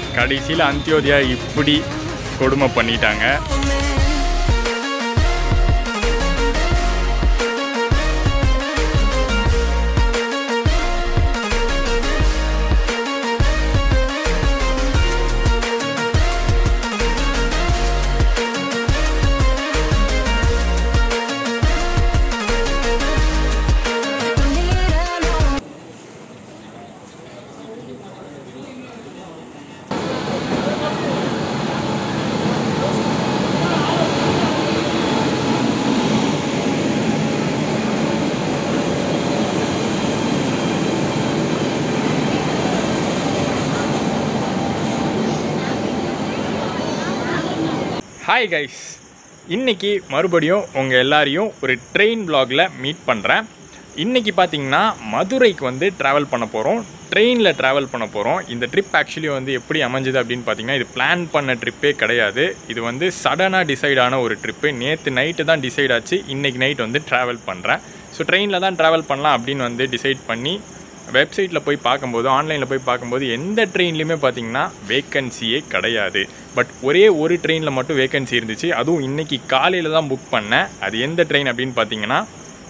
கடைசியில் அந்தியோதயா இப்படி கொடுமை பண்ணிட்டாங்க ஹாய் கைஸ் இன்னைக்கு மறுபடியும் உங்கள் எல்லாரையும் ஒரு ட்ரெயின் vlogல மீட் பண்ணுறேன் இன்னைக்கு பார்த்தீங்கன்னா மதுரைக்கு வந்து ட்ராவல் பண்ண போகிறோம் ட்ரெயினில் ட்ராவல் பண்ண போகிறோம் இந்த ட்ரிப் ஆக்சுவலி வந்து எப்படி அமைஞ்சுது அப்படின்னு பார்த்தீங்கன்னா இது பிளான் பண்ண ட்ரிப்பே கிடையாது இது வந்து சடனாக டிசைட் ஆன ஒரு ட்ரிப்பு நேற்று நைட்டு தான் டிசைட் ஆச்சு இன்னைக்கு நைட் வந்து ட்ராவல் பண்ணுறேன் ஸோ ட்ரெயினில் தான் ட்ராவல் பண்ணலாம் அப்படின்னு வந்து டிசைட் பண்ணி வெப்சைட்டில் போய் பார்க்கும்போது ஆன்லைனில் போய் பார்க்கும்போது எந்த ட்ரெயின்லையுமே பார்த்தீங்கன்னா வேக்கன்சியே கிடையாது பட் ஒரே ஒரு ட்ரெயினில் மட்டும் வேக்கன்சி இருந்துச்சு அதுவும் இன்னைக்கு காலையில் தான் புக் பண்ணேன் அது எந்த ட்ரெயின் அப்படின்னு பார்த்தீங்கன்னா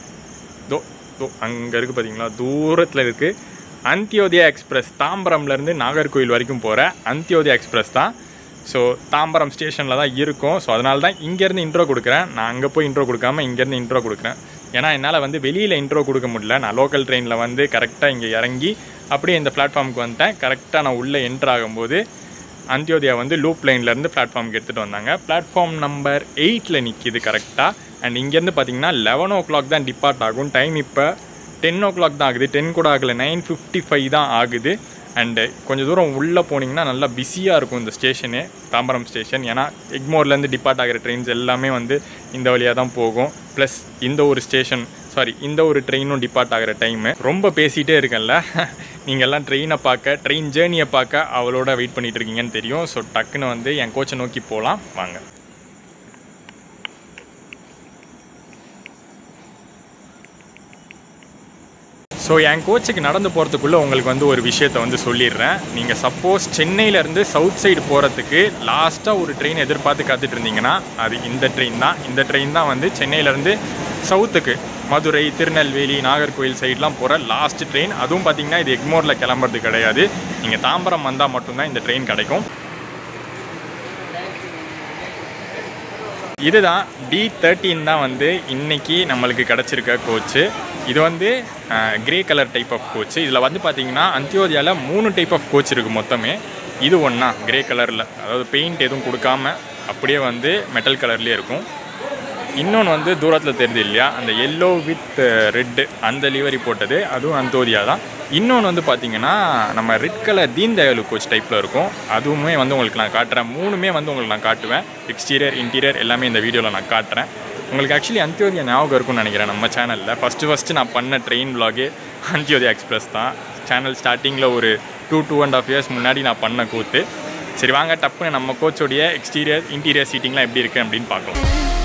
தோ தோ அங்கே இருக்குது பார்த்தீங்களா தூரத்தில் இருக்குது அந்தியோதயா எக்ஸ்பிரஸ் தாம்பரம்லேருந்து நாகர்கோவில் வரைக்கும் போகிற அந்தியோதயா எக்ஸ்பிரஸ் தான் ஸோ தாம்பரம் ஸ்டேஷனில் தான் இருக்கும் ஸோ அதனால தான் இங்கேருந்து இன்ட்ரோ கொடுக்குறேன் நான் அங்கே போய் இன்ட்ரோ கொடுக்காம இங்கேருந்து இன்ட்ரோ கொடுக்குறேன் ஏன்னா என்னால் வந்து வெளியில் இன்ட்ரோ கொடுக்க முடியல நான் லோக்கல் ட்ரெயினில் வந்து கரெக்டாக இங்கே இறங்கி அப்படியே இந்த பிளாட்ஃபார்முக்கு வந்துட்டேன் கரெக்டாக நான் உள்ளே என்ட்ரு ஆகும்போது அந்தியோதயா வந்து லூப் லைன்லேருந்து பிளாட்ஃபார்முக்கு எடுத்துகிட்டு வந்தாங்க பிளாட்ஃபார்ம் நம்பர் எயிட்டில் நிற்கிது கரெக்டாக அண்ட் இங்கேருந்து பார்த்தீங்கன்னா லெவன் ஓ கிளாக் தான் டிபார்ட் ஆகும் டைம் இப்போ டென் ஓ கிளாக் தான் ஆகுது டென் கூட ஆகலை நைன் ஃபிஃப்டி ஃபைவ் தான் ஆகுது அண்டு கொஞ்சம் தூரம் உள்ளே போனீங்கன்னா நல்லா பிஸியாக இருக்கும் இந்த ஸ்டேஷனு தாம்பரம் ஸ்டேஷன் ஏன்னா எக்மோர்லேருந்து டிபார்ட் ஆகிற ட்ரெயின்ஸ் எல்லாமே வந்து இந்த வழியாக தான் போகும் ப்ளஸ் இந்த ஒரு ஸ்டேஷன் சாரி இந்த ஒரு ட்ரெயினும் டிபார்ட் ஆகிற டைமு ரொம்ப பேசிகிட்டே இருக்கேன்ல நீங்கள் எல்லாம் ட்ரெயினை பார்க்க ட்ரெயின் ஜேர்னியை பார்க்க அவளோட வெயிட் பண்ணிட்டு இருக்கீங்கன்னு தெரியும் ஸோ டக்குன்னு வந்து என் கோச்சை நோக்கி போகலாம் வாங்க ஸோ என் கோச்சுக்கு நடந்து போகிறதுக்குள்ளே உங்களுக்கு வந்து ஒரு விஷயத்தை வந்து சொல்லிடுறேன் நீங்கள் சப்போஸ் சென்னையிலேருந்து சவுத் சைடு போகிறதுக்கு லாஸ்ட்டாக ஒரு ட்ரெயின் எதிர்பார்த்து காத்துட்டு இருந்தீங்கன்னா அது இந்த ட்ரெயின் தான் இந்த ட்ரெயின் தான் வந்து சென்னையிலேருந்து சவுத்துக்கு மதுரை திருநெல்வேலி நாகர்கோவில் சைட்லாம் போகிற லாஸ்ட் ட்ரெயின் அதுவும் பார்த்தீங்கன்னா இது எக்மோரில் கிளம்புறது கிடையாது நீங்கள் தாம்பரம் வந்தால் மட்டும்தான் இந்த ட்ரெயின் கிடைக்கும் இதுதான் டி தேர்ட்டீன் தான் வந்து இன்னைக்கு நம்மளுக்கு கிடச்சிருக்க கோச்சு இது வந்து grey colour type of coach இதில் வந்து பார்த்தீங்கன்னா அந்தியோதயாவில் மூணு டைப் ஆஃப் கோச் இருக்குது மொத்தமே இது ஒன்றா கிரே கலரில் அதாவது பெயிண்ட் எதுவும் கொடுக்காம அப்படியே வந்து மெட்டல் கலர்லேயே இருக்கும் இன்னொன்று வந்து தூரத்தில் தெரியுது இல்லையா அந்த எல்லோ வித் ரெட்டு அந்த லிவரி போட்டது அதுவும் அந்தோதியா தான் இன்னொன்று வந்து பார்த்தீங்கன்னா நம்ம red colour Deen Dayalu coach டைப்பில் இருக்கும் அதுவுமே வந்து உங்களுக்கு நான் காட்டுறேன் மூணுமே வந்து உங்களுக்கு நான் காட்டுவேன் எக்ஸ்டீரியர் இன்டீரியர் எல்லாமே இந்த வீடியோவில் நான் காட்டுறேன் உங்களுக்கு ஆக்சுவலி அந்தியோதயா ஞாபகம் இருக்கும்னு நினைக்கிறேன் நம்ம சேனலில் ஃபஸ்ட்டு ஃபஸ்ட்டு நான் பண்ண ட்ரெயின் vlog அந்தியோதயா எக்ஸ்பிரஸ் தான் சேனல் ஸ்டார்டிங்கில் ஒரு two two and half years முன்னாடி நான் பண்ண கூத்து சரி வாங்க டப்புன்னு நம்ம கோச்சோடைய எக்ஸ்டீரியர் இன்டீரியர் சீட்டிங்லாம் எப்படி இருக்குது அப்படின்னு பார்க்கலாம்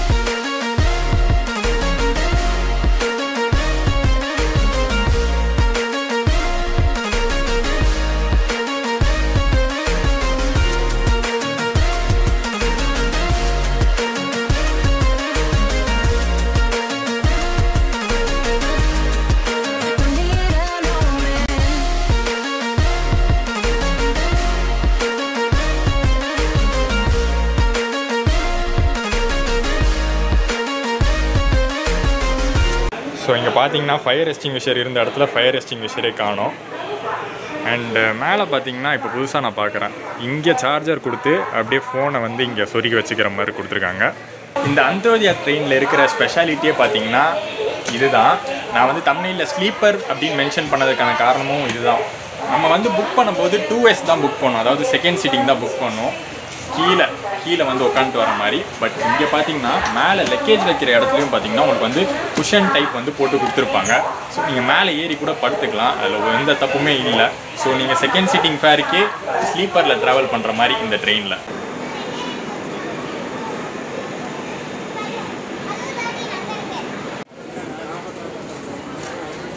ஸோ இங்கே பார்த்தீங்கன்னா ஃபயர் எஸ்டிங்விஷர் இருந்த இடத்துல ஃபயர் எஸ்டிங்விஷரே காணோம் அண்டு மேலே பார்த்தீங்கன்னா இப்போ புதுசாக நான் பார்க்குறேன் இங்கே சார்ஜர் கொடுத்து அப்படியே ஃபோனை வந்து இங்கே சொருகி வச்சுக்கிற மாதிரி கொடுத்துருக்காங்க இந்த அந்தோதியா ட்ரெயினில் இருக்கிற ஸ்பெஷாலிட்டியே பார்த்தீங்கன்னா இதுதான் நான் வந்து தமிழில் ஸ்லீப்பர் அப்படின்னு மென்ஷன் பண்ணதுக்கான காரணமும் இதுதான் நம்ம வந்து புக் பண்ணும்போது டூ எஸ் தான் புக் பண்ணோம் அதாவது செகண்ட் சீட்டிங் தான் புக் பண்ணோம் கீழே கீழே வந்து உட்காந்துட்டு வர மாதிரி பட் இங்கே பார்த்தீங்கன்னா மேலே லக்கேஜ் வைக்கிற இடத்துலையும் பார்த்தீங்கன்னா உங்களுக்கு வந்து குஷன் டைப் வந்து போட்டு கொடுத்துருப்பாங்க ஸோ நீங்கள் மேலே ஏறி கூட படுத்துக்கலாம் அதில் எந்த தப்புமே இல்லை ஸோ நீங்கள் செகண்ட் சீட்டிங் ஃபேருக்கே ஸ்லீப்பரில் ட்ராவல் பண்ணுற மாதிரி இந்த ட்ரெயினில்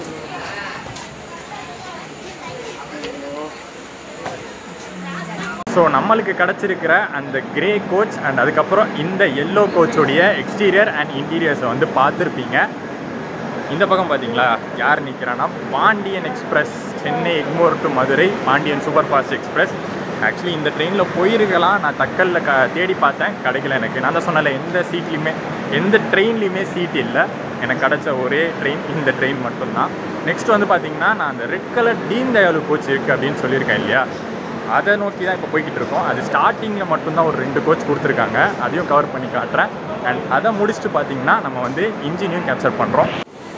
ஸோ ஸோ நம்மளுக்கு கிடச்சிருக்கிற அந்த கிரே கோச் அண்ட் அதுக்கப்புறம் இந்த எல்லோ கோச்சோடைய எக்ஸ்டீரியர் அண்ட் இன்டீரியர்ஸை வந்து பார்த்துருப்பீங்க இந்த பக்கம் பார்த்தீங்களா யார் நிற்கிறான்னா Pandian express Chennai Egmore to Madurai Pandian super fast express actually இந்த ட்ரெயினில் போயிருக்கலாம் நான் தக்கலில் க தேடி பார்த்தேன் கிடைக்கல எனக்கு நான் தான் சொன்னல எந்த சீட்லேயுமே எந்த ட்ரெயின்லேயுமே சீட் இல்லை எனக்கு கிடச்ச ஒரே ட்ரெயின் இந்த ட்ரெயின் மட்டும்தான் நெக்ஸ்ட் வந்து பார்த்தீங்கன்னா நான் அந்த red colour Deen Dayalu coach இருக்குது அப்படின்னு சொல்லியிருக்கேன் இல்லையா அதை நோக்கி தான் இப்போ போய்கிட்டு இருக்கோம் அது ஸ்டார்டிங்கில் மட்டும்தான் ஒரு ரெண்டு கோச் கொடுத்துருக்காங்க அதையும் கவர் பண்ணி காட்டுறேன் அண்ட் அதை முடிச்சுட்டு பார்த்தீங்கன்னா நம்ம வந்து இன்ஜினையும் கேப்சர் பண்ணுறோம்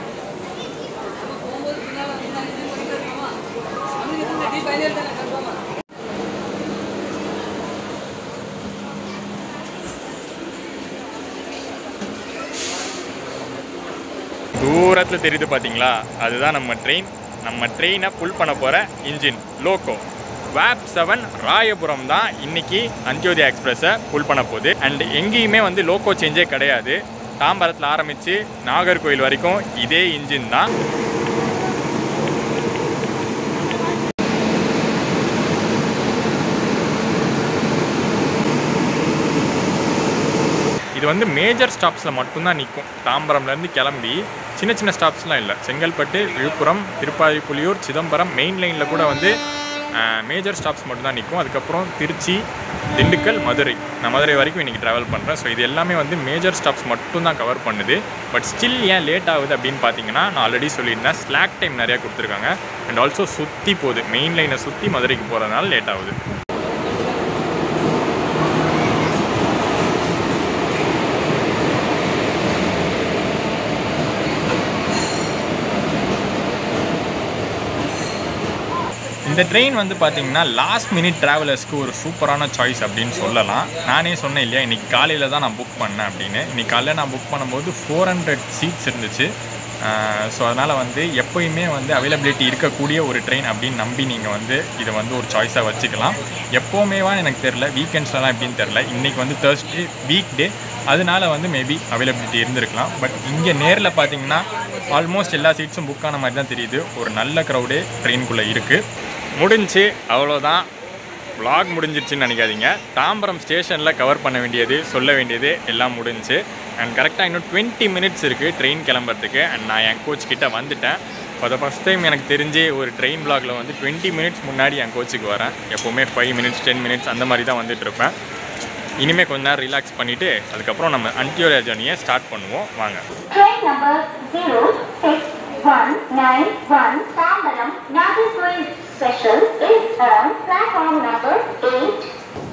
தூரத்தில் தெரியுது பார்த்தீங்களா அதுதான் நம்ம ட்ரெயின் நம்ம ட்ரெயினை புல் பண்ண போகிற இன்ஜின் லோக்கோ வேப் செவன் ராயபுரம் தான் இன்னைக்கு அந்தியோதயா எக்ஸ்பிரஸை புல் பண்ண போகுது அண்ட் எங்கேயுமே வந்து லோக்கோ சேஞ்சே கிடையாது தாம்பரத்தில் ஆரம்பித்து நாகர்கோயில் வரைக்கும் இதே இன்ஜின் தான் இது வந்து மேஜர் ஸ்டாப்ஸில் மட்டும்தான் நிற்கும் தாம்பரம்லேருந்து கிளம்பி சின்ன சின்ன ஸ்டாப்ஸ்லாம் இல்லை செங்கல்பட்டு விழுப்புரம் திருப்பாதி புலியூர் சிதம்பரம் மெயின் லைனில் கூட வந்து மேஜர் ஸ்டாப்ஸ் மட்டும்தான் நிற்கும் அதுக்கப்புறம் திருச்சி திண்டுக்கல் மதுரை நான் மதுரை வரைக்கும் இன்றைக்கி ட்ராவல் பண்ணுறேன் ஸோ இது எல்லாமே வந்து மேஜர் ஸ்டாப்ஸ் மட்டும்தான் கவர் பண்ணுது பட் ஸ்டில் ஏன் லேட் ஆகுது அப்படின்னு பார்த்தீங்கன்னா நான் ஆல்ரெடி சொல்லியிருந்தேன் ஸ்லாக் டைம் நிறையா கொடுத்துருக்காங்க அண்ட் ஆல்சோ சுற்றி போகுது மெயின் லைனை சுற்றி மதுரைக்கு போகிறதுனால லேட் ஆகுது இந்த ட்ரெயின் வந்து பார்த்தீங்கன்னா லாஸ்ட் மினிட் ட்ராவலர்ஸ்க்கு ஒரு சூப்பரான சாய்ஸ் அப்படின்னு சொல்லலாம் நானே சொன்னேன் இல்லையா இன்றைக்கி காலையில் தான் நான் புக் பண்ணேன் அப்படின்னு இன்றைக்கி காலையில் நான் புக் பண்ணும்போது ஃபோர் ஹண்ட்ரட் சீட்ஸ் இருந்துச்சு ஸோ அதனால் வந்து எப்போயுமே வந்து அவைலபிலிட்டி இருக்கக்கூடிய ஒரு ட்ரெயின் அப்படின்னு நம்பி நீங்கள் வந்து இதை வந்து ஒரு சாய்ஸாக வச்சுக்கலாம் எப்போவுமேவா எனக்கு தெரில வீக்கெண்ட்ஸ்லாம் எப்படின்னு தெரில இன்றைக்கி வந்து தேர்ஸ்டே வீக் டே அதனால வந்து மேபி அவைலபிலிட்டி இருந்திருக்கலாம் பட் இங்கே நேரில் பார்த்தீங்கன்னா ஆல்மோஸ்ட் எல்லா சீட்ஸும் புக் ஆன மாதிரி தான் தெரியுது ஒரு நல்ல க்ரௌடே ட்ரெயின்குள்ளே இருக்குது முடிஞ்சு அவ்வளோதான் vlog முடிஞ்சிருச்சுன்னு நினைக்காதீங்க தாம்பரம் ஸ்டேஷனில் கவர் பண்ண வேண்டியது சொல்ல வேண்டியது எல்லாம் முடிஞ்சு அண்ட் கரெக்டாக இன்னும் டுவெண்ட்டி மினிட்ஸ் இருக்குது ட்ரெயின் கிளம்புறதுக்கு அண்ட் நான் என் கோச் கிட்ட வந்துட்டேன் ஃபார் த ஃபஸ்ட் டைம் எனக்கு தெரிஞ்சு ஒரு ட்ரெயின் vlogல வந்து டுவெண்ட்டி மினிட்ஸ் முன்னாடி என் கோச்சுக்கு வரேன் எப்போவுமே ஃபைவ் மினிட்ஸ் டென் மினிட்ஸ் அந்த மாதிரி தான் வந்துட்டு இருப்பேன் இனிமேல் கொஞ்ச நேரம் ரிலாக்ஸ் பண்ணிவிட்டு அதுக்கப்புறம் நம்ம அன்டியோரியா ஜர்னியை ஸ்டார்ட் பண்ணுவோம் வாங்க Train number 06191 Tambaram Nagarcoil Special is on platform number 8.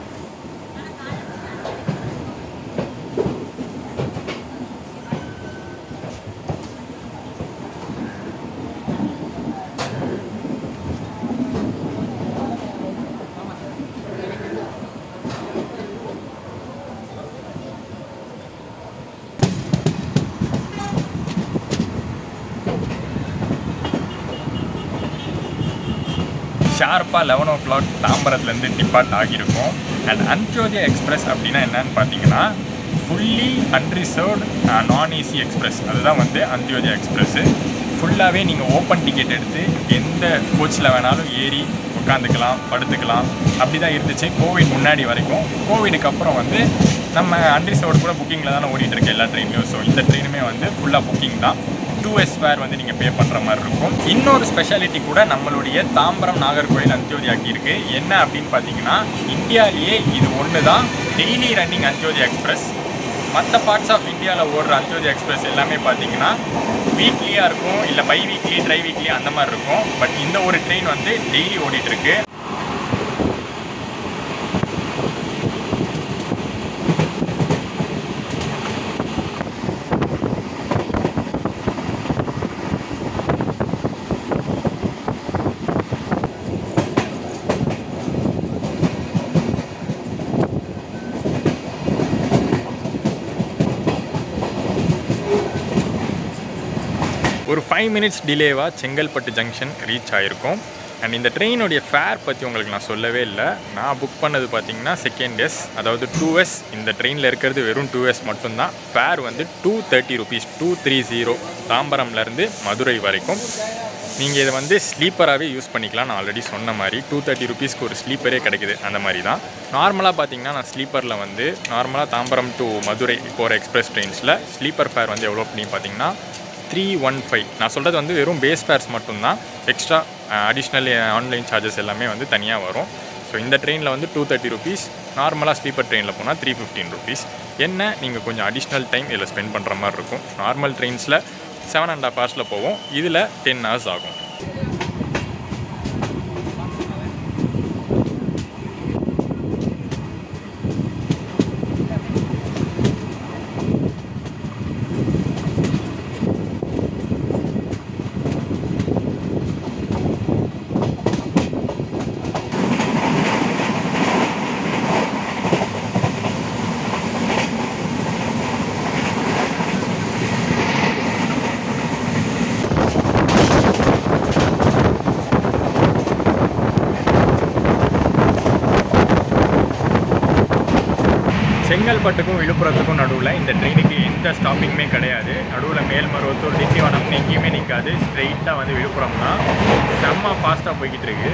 ஷார்ப்பாக லெவன் ஓ கிளாக் தாம்பரத்துலேருந்து டிபார்ட் ஆகியிருக்கும் அண்ட் அந்தியோதயா எக்ஸ்பிரஸ் அப்படின்னா என்னன்னு பார்த்தீங்கன்னா fully unreserved non AC express அதுதான் வந்து அந்தியோதயா எக்ஸ்பிரஸ்ஸு ஃபுல்லாகவே நீங்கள் ஓப்பன் டிக்கெட் எடுத்து எந்த கோச்சில் வேணாலும் ஏறி உட்காந்துக்கலாம் படுத்துக்கலாம் அப்படி தான் இருந்துச்சு கோவிட் முன்னாடி வரைக்கும் கோவிடுக்கு அப்புறம் வந்து நம்ம அன்ரிசர்வ்டு கூட புக்கிங்கில் தானே ஓடிட்டு இருக்கு எல்லா ட்ரெயின்லையும் ஸோ இந்த ட்ரெயினுமே வந்து ஃபுல்லாக புக்கிங் தான் டூ எஸ் ஃபேர் வந்து நீங்கள் பே பண்ணுற மாதிரி இருக்கும் இன்னொரு ஸ்பெஷாலிட்டி கூட நம்மளுடைய தாம்பரம் நாகர்கோயில் அந்தியோதயாக்கு இருக்குது என்ன அப்படின்னு பார்த்தீங்கன்னா இந்தியாவிலேயே இது ஒன்று தான் டெய்லி ரன்னிங் அந்தியோதயா எக்ஸ்பிரஸ் மற்ற பார்ட்ஸ் ஆஃப் இந்தியாவில் ஓடுற அந்தியோதயா எக்ஸ்பிரஸ் எல்லாமே பார்த்தீங்கன்னா வீக்லியாக இருக்கும் இல்லை பை வீக்லி ட்ரை வீக்லி அந்த மாதிரி இருக்கும் பட் இந்த ஒரு ட்ரெயின் வந்து டெய்லி ஓடிட்டு இருக்கு ஒரு ஃபைவ் மினிட்ஸ் டிலேவாக செங்கல்பட்டு ஜங்ஷன் ரீச் ஆகிருக்கும் அண்ட் இந்த ட்ரெயினுடைய ஃபேர் பற்றி உங்களுக்கு நான் சொல்லவே இல்லை நான் புக் பண்ணது பார்த்தீங்கன்னா செகண்ட் எஸ் அதாவது டூ எஸ் இந்த ட்ரெயினில் இருக்கிறது வெறும் டூ எஸ் மட்டும்தான் ஃபேர் வந்து two thirty rupees two three zero தாம்பரம்லேருந்து மதுரை வரைக்கும் நீங்கள் இதை வந்து ஸ்லீப்பராகவே யூஸ் பண்ணிக்கலாம் நான் ஆல்ரெடி சொன்ன மாதிரி டூ தேர்ட்டி ருபீஸ்க்கு ஒரு ஸ்லீப்பரே கிடைக்குது அந்த மாதிரி தான் நார்மலாக பார்த்தீங்கன்னா நான் ஸ்லீப்பரில் வந்து நார்மலாக தாம்பரம் டு மதுரை போகிற எக்ஸ்பிரஸ் ட்ரெயின்ஸில் ஸ்லீப்பர் ஃபேர் வந்து எவ்வளோ பண்ணி பார்த்தீங்கன்னா த்ரீ ஒன் ஃபைவ் நான் சொல்கிறது வந்து வெறும் பேஸ் ஃபேர்ஸ் மட்டும்தான் எக்ஸ்ட்ரா அடிஷ்னல் ஆன்லைன் சார்ஜஸ் எல்லாமே வந்து தனியாக வரும் ஸோ இந்த ட்ரெயினில் வந்து டூ தேர்ட்டி ருபீஸ் நார்மலாக ஸ்லீப்பர் ட்ரெயினில் போனால் த்ரீ ஃபிஃப்டீன் ருபீஸ் என்ன நீங்கள் கொஞ்சம் அடிஷ்னல் டைம் இதில் ஸ்பெண்ட் பண்ணுற மாதிரி இருக்கும் நார்மல் ட்ரெயின்ஸில் செவன் அண்ட் ஹாஃப் ஹவர்ஸில் போவோம் இதில் டென் ஹவர்ஸ் ஆகும் செங்கல்பட்டுக்கும் விழுப்புரத்துக்கும் நடுவில் இந்த ட்ரெயினுக்கு எந்த ஸ்டாப்பிங்குமே கிடையாது நடுவில் மேல்மருவத்தூர் திண்டிவனம் எங்கேயுமே நிற்காது ஸ்ட்ரெயிட்டாக வந்து விழுப்புரம் தான் செம்ம ஃபாஸ்ட்டாக போய்கிட்டு இருக்கு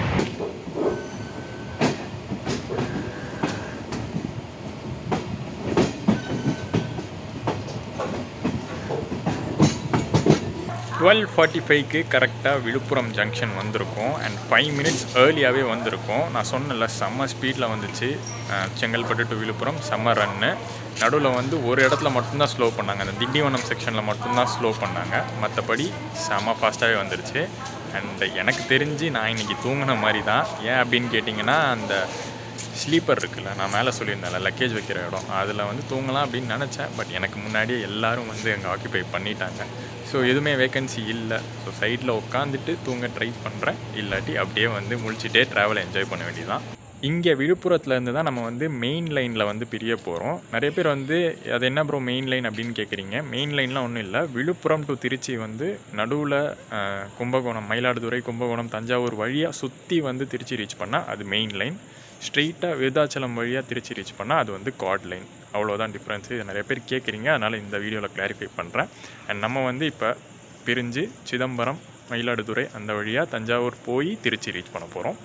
டுவெல் ஃபார்ட்டி ஃபைவ்க்கு கரெக்டாக விழுப்புரம் ஜங்ஷன் வந்திருக்கும் அண்ட் ஃபைவ் மினிட்ஸ் ஏர்லியாகவே வந்திருக்கும் நான் சொன்னல செம்ம ஸ்பீடில் வந்துச்சு அஹ், செங்கல்பட்டு டு விழுப்புரம் செம்ம ரன்னு நடுவில் வந்து ஒரு இடத்துல மட்டும்தான் ஸ்லோ பண்ணாங்க அந்த திண்டிவனம் செக்ஷனில் மட்டும்தான் ஸ்லோ பண்ணாங்க மற்றபடி செம்ம ஃபாஸ்ட்டாகவே வந்துருச்சு அண்ட் எனக்கு தெரிஞ்சு நான் இன்னைக்கு தூங்கின மாதிரி தான் ஏன் அப்படின்னு கேட்டிங்கன்னா அந்த ஸ்லீப்பர் இருக்குல்ல நான் மேலே சொல்லியிருந்தேன்ல லக்கேஜ் வைக்கிற இடம் அதில் வந்து தூங்கலாம் அப்படின்னு நினச்சேன் பட் எனக்கு முன்னாடியே எல்லாரும் வந்து அங்கே ஆக்கியபை பண்ணிட்டாங்க ஸோ எதுவுமே வேகன்சி இல்லை ஸோ சைடில் உட்காந்துட்டு தூங்க ட்ரை பண்ணுறேன் இல்லாட்டி அப்படியே வந்து முழிச்சிட்டே ட்ராவலை என்ஜாய் பண்ண வேண்டியதான் இங்கே விழுப்புரத்துலேருந்து தான் நம்ம வந்து மெயின் லைனில் வந்து பிரிய போகிறோம் நிறைய பேர் வந்து அது என்ன ப்ரோ மெயின் லைன் அப்படின்னு கேட்குறீங்க மெயின் லைன்லாம் ஒன்றும் இல்லை விழுப்புரம் டு திருச்சி வந்து நடுவில் கும்பகோணம் மயிலாடுதுறை கும்பகோணம் தஞ்சாவூர் வழியாக சுற்றி வந்து திருச்சி ரீச் பண்ணால் அது மெயின் லைன் ஸ்ட்ரெயிட்டாக விருதாச்சலம் வழியாக திருச்சி ரீச் பண்ணால் அது வந்து காட் லைன் அவ்வளோதான் டிஃப்ரென்ஸு இது நிறைய பேர் கேட்குறீங்க அதனால் இந்த வீடியோவில் கிளாரிஃபை பண்ணுறேன் அண்ட் நம்ம வந்து இப்போ பிரிஞ்சு சிதம்பரம் மயிலாடுதுறை அந்த வழியாக தஞ்சாவூர் போய் திருச்சி ரீச் பண்ண போகிறோம்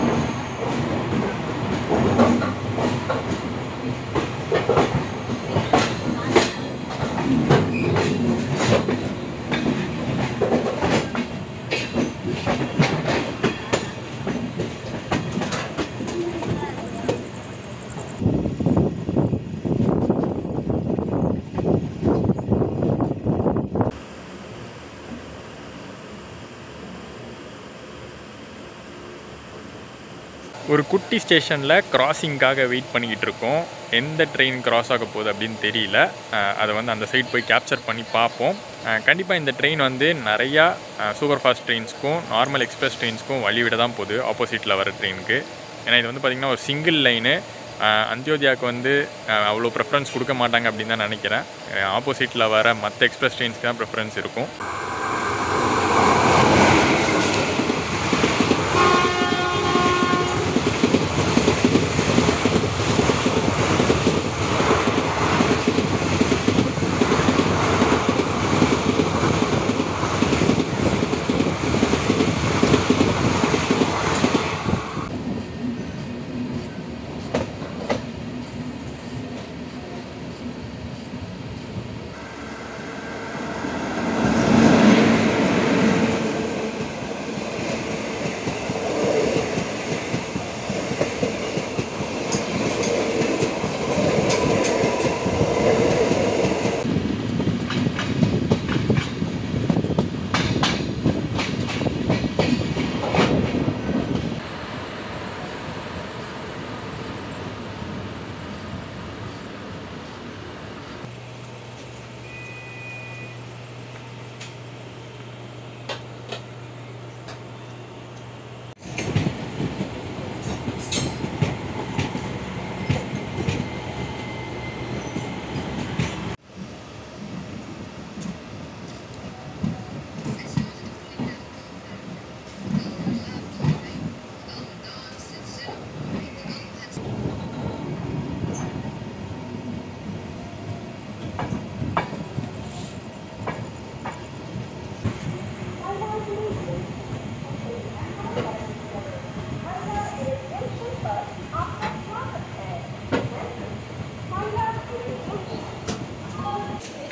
ஒரு குட்டி ஸ்டேஷனில் கிராசிங்காக வெயிட் பண்ணிக்கிட்டு இருக்கோம் எந்த ட்ரெயின் கிராஸ் ஆக போகுது அப்படின்னு தெரியல அஹ் அதை வந்து அந்த சைட் போய் கேப்சர் பண்ணி பார்ப்போம் கண்டிப்பாக இந்த ட்ரெயின் வந்து நிறையா சூப்பர் ஃபாஸ்ட் ட்ரெயின்ஸ்க்கும் நார்மல் எக்ஸ்பிரஸ் ட்ரெயின்ஸ்க்கும் வழிவிட தான் போகுது ஆப்போசிட்டில் வர ட்ரெயினுக்கு ஏன்னா இது வந்து பார்த்திங்கன்னா ஒரு சிங்கிள் லைனு அந்தியோதியாவுக்கு வந்து அஹ், அவ்வளோ ப்ரெஃபரன்ஸ் கொடுக்க மாட்டாங்க அப்படின்னு தான் நினைக்கிறேன் ஆப்போசிட்டில் வர மற்ற எக்ஸ்பிரஸ் ட்ரெயின்ஸ்க்கு தான் ப்ரெஃபரன்ஸ் இருக்கும்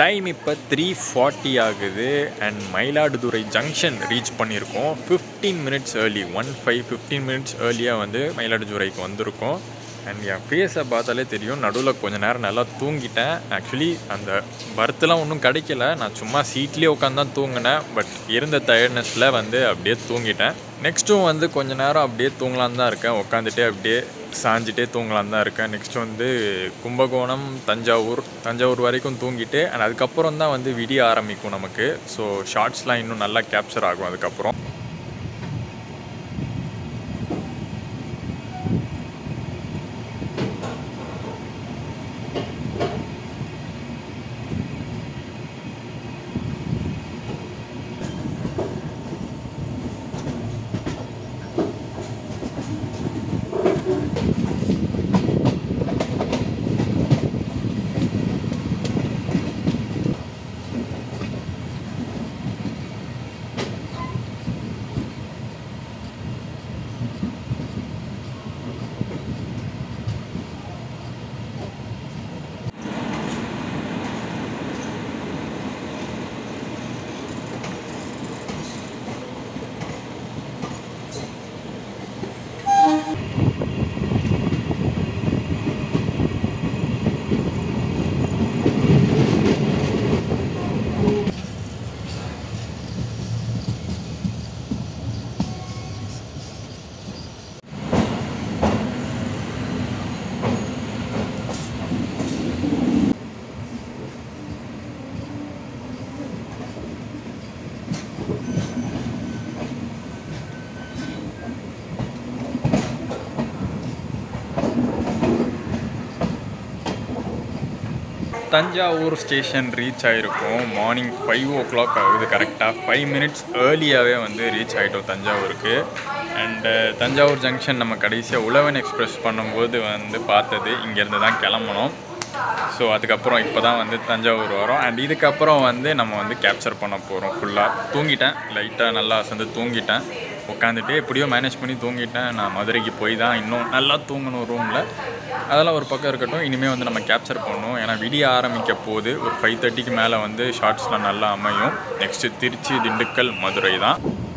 டைம் இப்போ த்ரீ ஃபார்ட்டி ஆகுது அண்ட் மயிலாடுதுறை ஜங்ஷன் ரீச் பண்ணியிருக்கோம் fifteen minutes early one five fifteen minutes ஏர்லியாக வந்து மயிலாடுதுறைக்கு வந்திருக்கோம் அண்ட் என் ஃபேஸை பார்த்தாலே தெரியும் நடுவில் கொஞ்ச நேரம் நல்லா தூங்கிட்டேன் ஆக்சுவலி அந்த பர்த்லாம் ஒன்றும் கிடைக்கல நான் சும்மா சீட்லேயே உட்காந்து தான் தூங்கினேன் பட் இருந்த டயர்ட்னஸில் வந்து அப்படியே தூங்கிட்டேன் நெக்ஸ்ட்டும் வந்து கொஞ்ச நேரம் அப்படியே தூங்கலான்னு தான் இருக்கேன் உட்காந்துட்டே அப்படியே சாஞ்சிட்டே தூங்கலான்னு தான் இருக்கேன் நெக்ஸ்ட் வந்து கும்பகோணம் தஞ்சாவூர் தஞ்சாவூர் வரைக்கும் தூங்கிட்டு அண்ட் அதுக்கப்புறம் தான் வந்து விடிய ஆரம்பிக்கும் நமக்கு ஸோ ஷார்ட்ஸ்லாம் இன்னும் நல்லா கேப்சர் ஆகும் அதுக்கப்புறம் தஞ்சாவூர் ஸ்டேஷன் ரீச் ஆகிருக்கோம் மார்னிங் ஃபைவ் ஓ கிளாக் ஆகுது கரெக்டாக ஃபைவ் மினிட்ஸ் ஏர்லியாகவே வந்து ரீச் ஆகிட்டோம் தஞ்சாவூருக்கு அண்டு தஞ்சாவூர் ஜங்ஷன் நம்ம கடைசியாக உழவன் எக்ஸ்பிரஸ் பண்ணும்போது வந்து பார்த்தது இங்கேருந்து தான் கிளம்பணும் ஸோ அதுக்கப்புறம் இப்போ தான் வந்து தஞ்சாவூர் வரோம் அண்ட் இதுக்கப்புறம் வந்து நம்ம வந்து கேப்சர் பண்ண போகிறோம் ஃபுல்லாக தூங்கிட்டேன் லைட்டாக நல்லா அசந்து தூங்கிட்டேன் உட்காந்துட்டு எப்படியோ மேனேஜ் பண்ணி தூங்கிட்டேன் நான் மதுரைக்கு போய் தான் இன்னும் நல்லா தூங்கணும் ரூமில் அதெல்லாம் ஒரு பக்கம் இருக்கட்டும் இனிமேல் வந்து நம்ம கேப்சர் பண்ணணும் ஏன்னா விடிய ஆரம்பிக்க போது ஒரு ஃபைவ் தேர்ட்டிக்கு மேலே வந்து ஷார்ட்ஸ்லாம் நல்லா அமையும் நெக்ஸ்ட்டு திருச்சி திண்டுக்கல் மதுரை தான்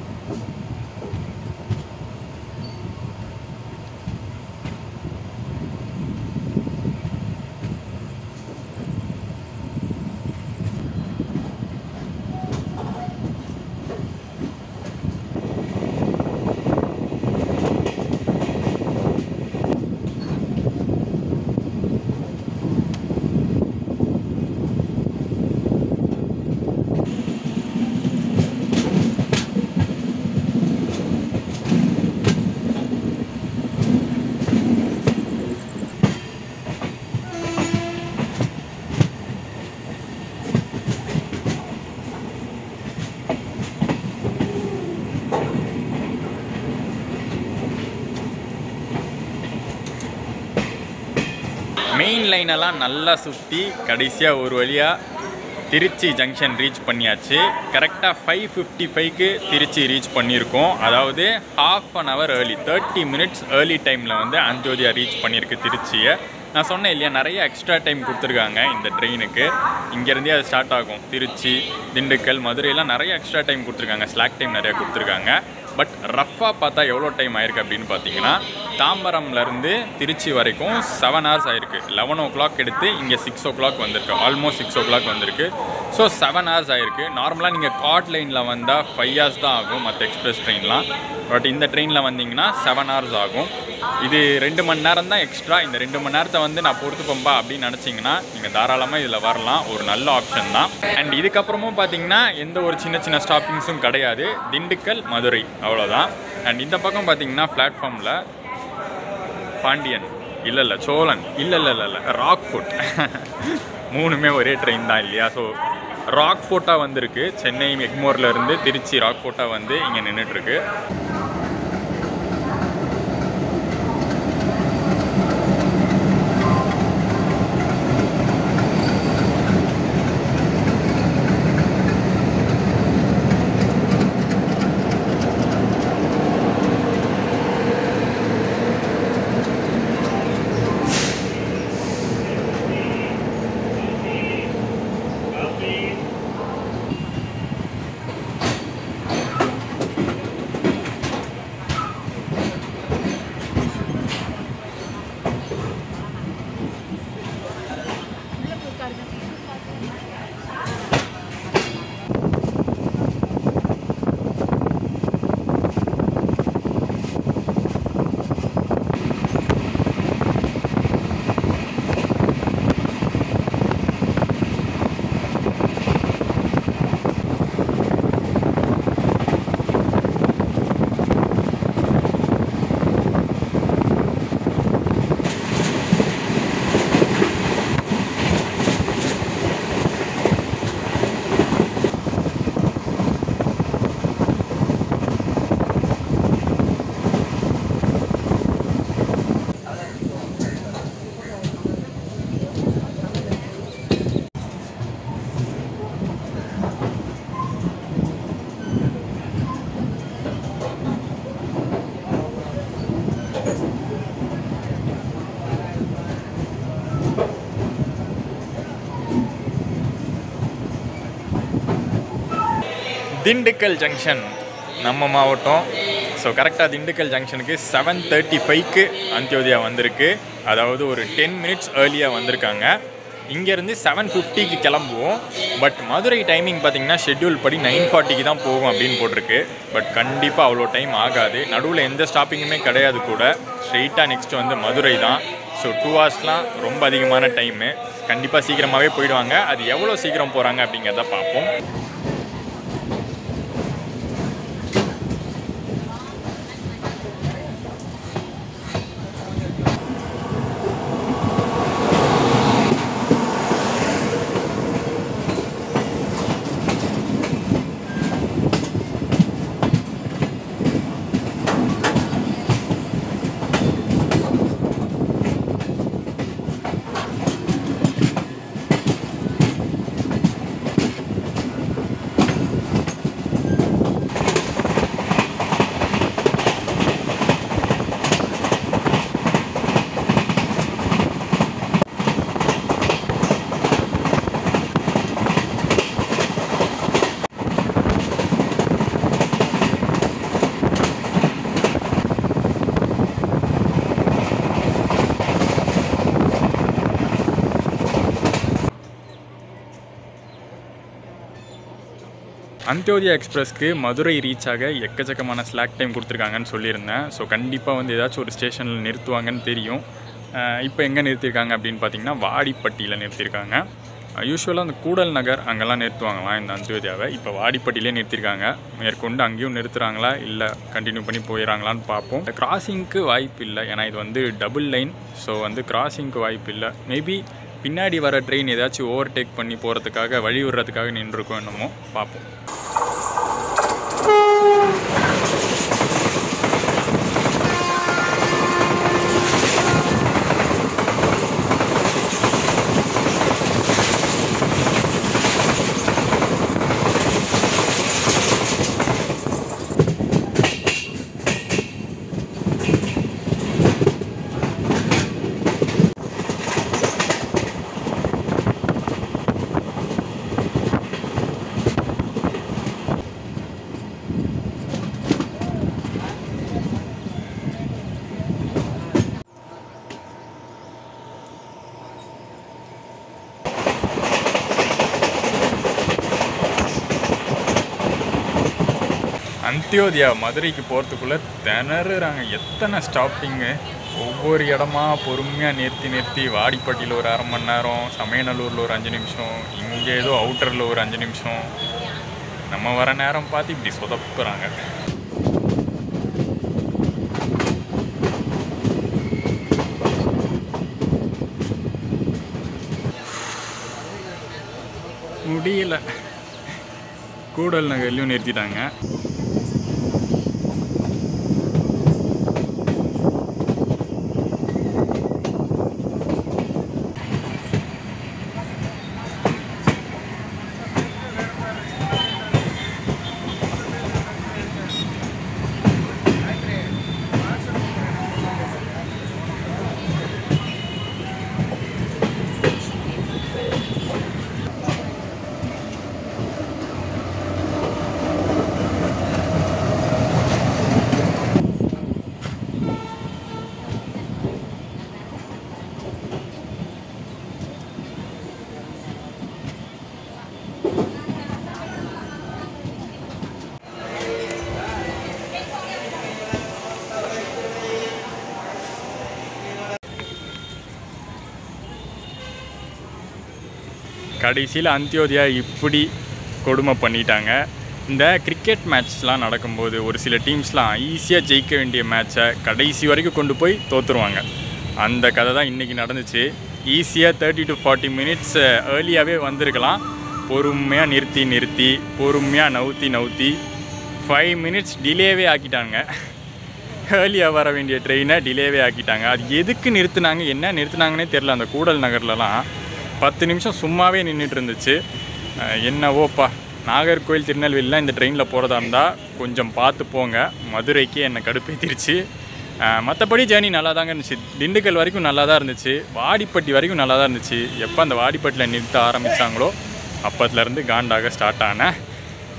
மெயின் லைனெல்லாம் நல்லா சுற்றி கடைசியாக ஒரு வழியாக திருச்சி ஜங்ஷன் ரீச் பண்ணியாச்சு கரெக்டாக ஃபைவ் ஃபிஃப்டி ஃபைவ்க்கு திருச்சி ரீச் பண்ணியிருக்கோம் அதாவது half an hour early thirty minutes early டைமில் வந்து அஞ்சோதியா ரீச் பண்ணியிருக்கு திருச்சியை நான் சொன்னேன் இல்லையா நிறைய எக்ஸ்ட்ரா டைம் கொடுத்துருக்காங்க இந்த ட்ரெயினுக்கு இங்கேருந்தே அது ஸ்டார்ட் ஆகும் திருச்சி திண்டுக்கல் மதுரையெல்லாம் நிறைய எக்ஸ்ட்ரா டைம் கொடுத்துருக்காங்க ஸ்லாக் டைம் நிறையா கொடுத்துருக்காங்க பட் ரஃப்பாக பார்த்தா எவ்வளோ டைம் ஆயிருக்கு அப்படின்னு பார்த்தீங்கன்னா தாம்பரம்லேருந்து திருச்சி வரைக்கும் செவன் ஹவர்ஸ் ஆயிருக்கு லெவன் ஓ கிளாக் எடுத்து இங்கே சிக்ஸ் ஓ கிளாக் வந்திருக்கு ஆல்மோஸ்ட் சிக்ஸ் ஓ கிளாக் வந்திருக்கு ஸோ செவன் ஹவர்ஸ் ஆயிருக்கு நார்மலாக நீங்கள் காட் லைனில் வந்தால் ஃபைவ் ஹவர்ஸ் தான் ஆகும் மற்ற எக்ஸ்பிரஸ் ட்ரெயின்லாம் பட் இந்த ட்ரெயினில் வந்தீங்கன்னா செவன் ஹவர்ஸ் ஆகும் இது ரெண்டு மணி நேரம் தான் எக்ஸ்ட்ரா இந்த ரெண்டு மணி நேரத்தை வந்து நான் பொறுத்துப்பம்பா அப்படின்னு நினச்சிங்கன்னா நீங்கள் தாராளமாக இதில் வரலாம் ஒரு நல்ல ஆப்ஷன் தான் அண்ட் இதுக்கப்புறமும் பார்த்தீங்கன்னா எந்த ஒரு சின்ன சின்ன ஸ்டாப்பிங்ஸும் கிடையாது திண்டுக்கல் மதுரை அவ்வளோதான் அண்ட் இந்த பக்கம் பார்த்தீங்கன்னா பிளாட்ஃபார்மில் பாண்டியன் இல்லை இல்லை சோழன் இல்லை இல்லை இல்லை இல்லை ராக் ஃபுட் மூணுமே ஒரே ட்ரெயின் தான் இல்லையா ஸோ ராக் ஃபோர்ட்டாக வந்திருக்கு சென்னை எக்மோர்ல இருந்து திருச்சி ராக் ஃபோர்ட்டாக வந்து இங்கே நின்றுட்டுருக்கு திண்டுக்கல் ஜங்ஷன் நம்ம மாவட்டம் ஸோ கரெக்டாக திண்டுக்கல் ஜங்ஷனுக்கு செவன் தேர்ட்டி ஃபைவ்க்கு அந்தியோதயா வந்திருக்கு அதாவது ஒரு டென் மினிட்ஸ் ஏர்லியாக வந்திருக்காங்க இங்கேருந்து செவன் ஃபிஃப்டிக்கு கிளம்புவோம் பட் மதுரை டைமிங் பார்த்தீங்கன்னா ஷெட்யூல் படி நைன் ஃபார்ட்டிக்கு தான் போகும் அப்படின்னு போட்டிருக்கு பட் கண்டிப்பாக அவ்வளோ டைம் ஆகாது நடுவில் எந்த ஸ்டாப்பிங்குமே கிடையாது கூட ஸ்ட்ரெயிட்டாக நெக்ஸ்ட் வந்து மதுரை தான் ஸோ டூ ஹவர்ஸ்லாம் ரொம்ப அதிகமான டைமு கண்டிப்பாக சீக்கிரமாகவே போயிடுவாங்க அது எவ்வளோ சீக்கிரம் போகிறாங்க அப்படிங்கிறத பார்ப்போம் அந்தியோதயா எக்ஸ்பிரஸ்க்கு மதுரை ரீச் ஆக எக்கச்சக்கமான ஸ்லாக் டைம் கொடுத்துருக்காங்கன்னு சொல்லியிருந்தேன் ஸோ கண்டிப்பாக வந்து ஏதாச்சும் ஒரு ஸ்டேஷனில் நிறுத்துவாங்கன்னு தெரியும் இப்போ எங்கே நிறுத்தியிருக்காங்க அப்படின்னு பார்த்தீங்கன்னா வாடிப்பட்டியில் நிறுத்தியிருக்காங்க யூஸ்வலாக அந்த கூடல் நகர் அங்கெல்லாம் நிறுத்துவாங்களாம் இந்த அந்தியோதயாவை இப்போ வாடிப்பட்டியிலே நிறுத்தியிருக்காங்க மேற்கொண்டு அங்கேயும் நிறுத்துகிறாங்களா இல்லை கண்டினியூ பண்ணி போயிடறாங்களான்னு பார்ப்போம் கிராசிங்க்கு வாய்ப்பு இல்லை ஏன்னா இது வந்து டபுள் லைன் ஸோ வந்து கிராசிங்க்கு வாய்ப்பு இல்லை மேபி பின்னாடி வர ட்ரெயின் ஏதாச்சும் ஓவர்டேக் பண்ணி போகிறதுக்காக வழி விடுறதுக்காக நின்றுருக்கோம் என்னமோ பார்ப்போம் அந்தியோதயா மதுரைக்கு போகிறதுக்குள்ளே திணறுறாங்க எத்தனை ஸ்டாப்பிங்கு ஒவ்வொரு இடமா பொறுமையாக நிறுத்தி நிறுத்தி வாடிப்பட்டியில் ஒரு அரை மணி நேரம் சமயநல்லூரில் ஒரு அஞ்சு நிமிஷம் இங்கே ஏதோ அவுட்டரில் ஒரு அஞ்சு நிமிஷம் நம்ம வர நேரம் பார்த்து இப்படி சொதப்புறாங்க முடியல கூடல் நகர்லையும் நிறுத்திட்டாங்க கடைசியில் அந்தியோதயா இப்படி கொடுமை பண்ணிட்டாங்க இந்த கிரிக்கெட் மேட்ச்லாம் நடக்கும்போது ஒரு சில டீம்ஸ்லாம் ஈஸியாக ஜெயிக்க வேண்டிய மேட்சை கடைசி வரைக்கும் கொண்டு போய் தோற்றுருவாங்க அந்த கதை தான் இன்றைக்கி நடந்துச்சு ஈஸியாக தேர்ட்டி டு ஃபார்ட்டி மினிட்ஸ் ஏர்லியாகவே வந்திருக்கலாம் பொறுமையாக நிறுத்தி நிறுத்தி பொறுமையாக நவுத்தி நவுத்தி ஃபைவ் மினிட்ஸ் டிலேவே ஆக்கிட்டாங்க ஏர்லியாக வர வேண்டிய ட்ரெயினை டிலேவே ஆக்கிட்டாங்க அது எதுக்கு நிறுத்துனாங்க என்ன நிறுத்துனாங்கன்னே தெரில அந்த கூடல் நகர்லலாம் பத்து நிமிஷம் சும்மாவே நின்றுட்டு இருந்துச்சு அஹ் என்னவோப்பா நாகர்கோவில் திருநெல்வேலிலாம் இந்த ட்ரெயினில் போகிறதா இருந்தால் கொஞ்சம் பார்த்து போங்க மதுரைக்கு என்னை கடுப்பேத்திருச்சு மற்றபடி ஜேர்னி நல்லா தாங்க இருந்துச்சு திண்டுக்கல் வரைக்கும் நல்லா தான் இருந்துச்சு வாடிப்பட்டி வரைக்கும் நல்லா தான் இருந்துச்சு எப்போ அந்த வாடிப்பட்டியில் நிறுத்த ஆரம்பித்தாங்களோ அப்பத்துலேருந்து காண்டாக ஸ்டார்ட் ஆனேன்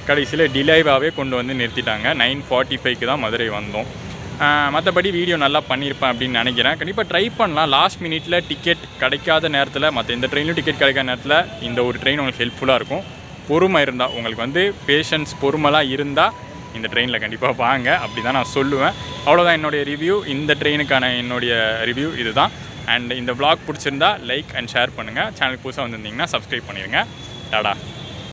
கடைசியில் டிலேவாகவே கொண்டு வந்து நிறுத்திட்டாங்க நைன் ஃபார்ட்டி ஃபைவ்க்கு தான் மதுரை வந்தோம் மற்றபடி வீடியோ நல்லா பண்ணியிருப்பேன் அப்படின்னு நினைக்கிறேன் கண்டிப்பாக ட்ரை பண்ணலாம் லாஸ்ட் மினிட்ல டிக்கெட் கிடைக்காத நேரத்தில் மற்ற எந்த ட்ரெயினும் டிக்கெட் கிடைக்காத நேரத்தில் இந்த ஒரு ட்ரெயின் உங்களுக்கு ஹெல்ப்ஃபுல்லாக இருக்கும் பொறுமை இருந்தால் உங்களுக்கு வந்து பேஷன்ஸ் பொறுமைலாம் இருந்தால் இந்த ட்ரெயினில் கண்டிப்பாக வாங்க அப்படி தான் நான் சொல்லுவேன் அவ்வளோதான் என்னுடைய ரிவ்யூ இந்த ட்ரெயினுக்கான என்னுடைய ரிவ்யூ இதுதான் அண்ட் இந்த vlog பிடிச்சிருந்தா லைக் அண்ட் ஷேர் பண்ணுங்கள் சேனலுக்கு புதுசாக வந்திருந்தீங்கன்னா சப்ஸ்கிரைப் பண்ணிடுங்க டாடா